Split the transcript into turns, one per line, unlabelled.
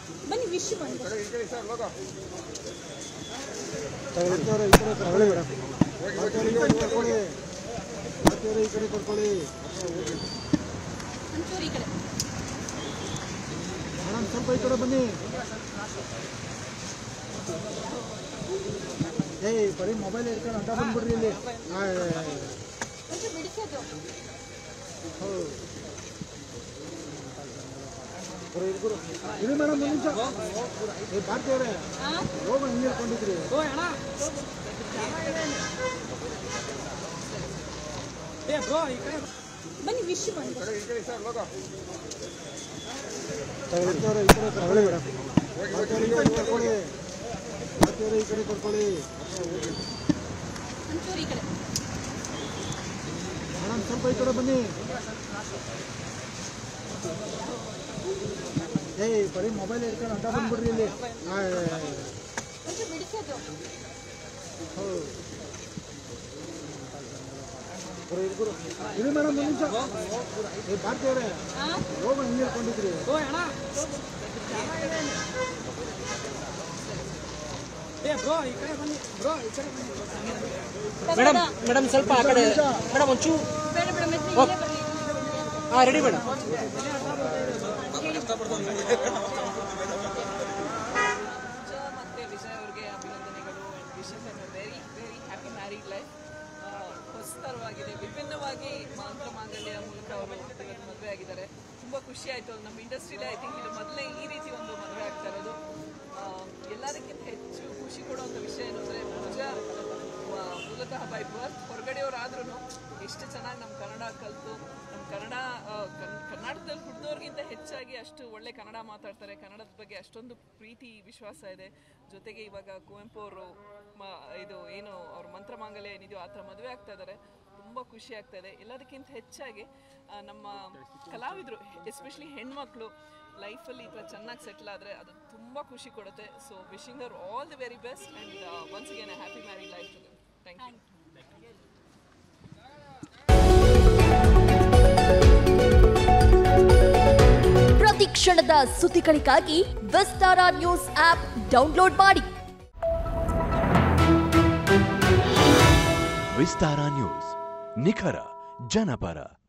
ಬನ್ನಿ ವಿಶ್ ಬಂದು
ತಗೊಳ್ಳಿ ಈ ಕಡೆ ತಗೊಳ್ಳಿ ಮೇಡಮ್ ಈ ಕಡೆ ಕರ್ಕೊಳ್ಳಿ ಮಾತೆಯವರು ಈ ಕಡೆ ಕರ್ಕೊಳ್ಳಿ
ಒಂಚೂರು ಈ ಕಡೆ
ಮೇಡಮ್ ಸ್ವಲ್ಪ ಈ ಕಡೆ ಬನ್ನಿ ಏಯ್ ಬರೀ ಮೊಬೈಲ್ ಇಟ್ಕೊಂಡು ಅಂತ ಬಂದ್ಬಿಡ್ರಿ ಇಲ್ಲಿ ಆ,
ಒಂಚೂರು ಬಿಡಿಸೋದು
ಹೌದು ಗುರು, ಇದು ಗುರು. ಇರಿ ಮೇಡಮ್ ಒಂದು ನಿಮಿಷ ಏ ಭಾರತೀಯವ್ರೆ
ಹಾಂ
ಹೋಗ ಹಿಂಗೆ ಹೇಳ್ಕೊಂಡಿದ್ರಿ
ಬನ್ನಿ ವಿಶ್ ಬಂದು
ತಗೊಳ್ಳಿ ಈ ಕಡೆ ತಗೊಳ್ಳಿ ಮೇಡಮ್ ಮಾತೆಯವರು ಈ ಕಡೆ ಕರ್ಕೊಳ್ಳಿ ಮಾತೆಯವರು ಈ ಕಡೆ ಕರ್ಕೊಳ್ಳಿ
ಒಂಚೂರು ಈ ಕಡೆ
ಮೇಡಮ್ ಸ್ವಲ್ಪ ಈ ಕಡೆ ಬನ್ನಿ ಏಯ್ ಬರೀ ಮೊಬೈಲ್ ಇಟ್ಕೊಂಡು ಅಂತ ಬಂದ್ಬಿಡ್ರಿ ಇಲ್ಲಿ ಆ,
ಒಂಚೂರು ಬಿಡಿಸೋದು
ಹೌದು ಗುರು, ಇದು ಗುರು. ಇರಿ ಮೇಡಮ್ ಒಂದು ನಿಮಿಷ ಏ ಭಾರತೀಯವ್ರೆ
ಹಾಂ
ಹೋಗ ಹಿಂಗೆ ಹೇಳ್ಕೊಂಡಿದ್ರಿ
ಮೇಡಮ್ ಮೇಡಮ್ ಸ್ವಲ್ಪ ಆ ಕಡೆ ಮೇಡಮ್ ಒಂಚೂರು
ಬೇಡ ಬೇಡ ಮೆತ್ನೆ ಇಲ್ಲೇ ಬರಲಿ
ಹಾಂ ರೆಡಿ ಮೇಡಮ್
ಮತ್ತೆ ವಿಜಯ್ ಅವ್ರಿಗೆ ಅಭಿನಂದನೆಗಳು and wishes a very very happy married life ಹೊಸತರವಾಗಿದೆ ವಿಭಿನ್ನವಾಗಿ ಮಾಂತ್ರ ಮಾಂಗಲ್ಯ ಮೂಲಕ ಅವರು ಇವತ್ತು ಮದುವೆ ಆಗಿದ್ದಾರೆ ತುಂಬ ಖುಷಿ ಆಯಿತು ನಮ್ಮ ಇಂಡಸ್ಟ್ರಿಲೇ ಐ ಥಿಂಕ್ ಇದು ಮೊದಲೇ ಈ ರೀತಿ ಒಂದು ಮದುವೆ ಆಗ್ತಾ ಇರೋದು ಆ, ಎಲ್ಲದಕ್ಕಿಂತ ಹೆಚ್ಚು ಖುಷಿ ಕೊಡುವಂಥ ವಿಷಯ ಏನು ಅಂದರೆ ಪೂಜಾ ಆ, ಮೂಲತಃ ಬೈ ಬರ್ತ್ ಹೊರಗಡೆಯವರಾದ್ರೂ ಎಷ್ಟು ಚೆನ್ನಾಗಿ ನಮ್ಮ ಕನ್ನಡ ಕಲಿತು ನಮ್ಮ ಕನ್ನಡ ಆ, ಕನ್- ಕರ್ನಾಟಕದಲ್ಲಿ ಹುಟ್ಟಿದವ್ರಿಗಿಂತ ಹೆಚ್ಚಾಗಿ ಅಷ್ಟು ಒಳ್ಳೆ ಕನ್ನಡ ಮಾತಾಡ್ತಾರೆ ಕನ್ನಡದ ಬಗ್ಗೆ ಅಷ್ಟೊಂದು ಪ್ರೀತಿ ವಿಶ್ವಾಸ ಇದೆ ಜೊತೆಗೆ ಇವಾಗ ಕುವೆಂಪು ಅವರು ಮ ಇದು ಏನು ಅವ್ರ ಮಂತ್ರ ಮಾಂಗಲ್ಯ ಏನಿದೆಯೋ ಆ ಥರ ಮದುವೆ ಆಗ್ತಾ ಇದ್ದಾರೆ ತುಂಬ ಖುಷಿ ಆಗ್ತಾ ಇದೆ ಎಲ್ಲದಕ್ಕಿಂತ ಹೆಚ್ಚಾಗಿ ಆ, ನಮ್ಮ ಕಲಾವಿದರು ಎಸ್ಪೆಷಲಿ ಹೆಣ್ಮಕ್ಳು ಲೈಫಲ್ಲಿ ಈ ಥರ ಚೆನ್ನಾಗಿ ಸೆಟ್ಲ್ ಆದರೆ ಅದು ತುಂಬ ಖುಷಿ ಕೊಡುತ್ತೆ ಸೊ ವಿಶಿಂಗ್ ಅವ್ರು all the very best and once again happy married life to them thank you
ಪ್ರತಿ ಕ್ಷಣದ ಸುದ್ದಿಗಳಿಗಾಗಿ ವಿಸ್ತಾರ ನ್ಯೂಸ್ ಆಪ್ ಡೌನ್ಲೋಡ್ ಮಾಡಿ
ವಿಸ್ತಾರ ನ್ಯೂಸ್ ನಿಖರ ಜನಪರ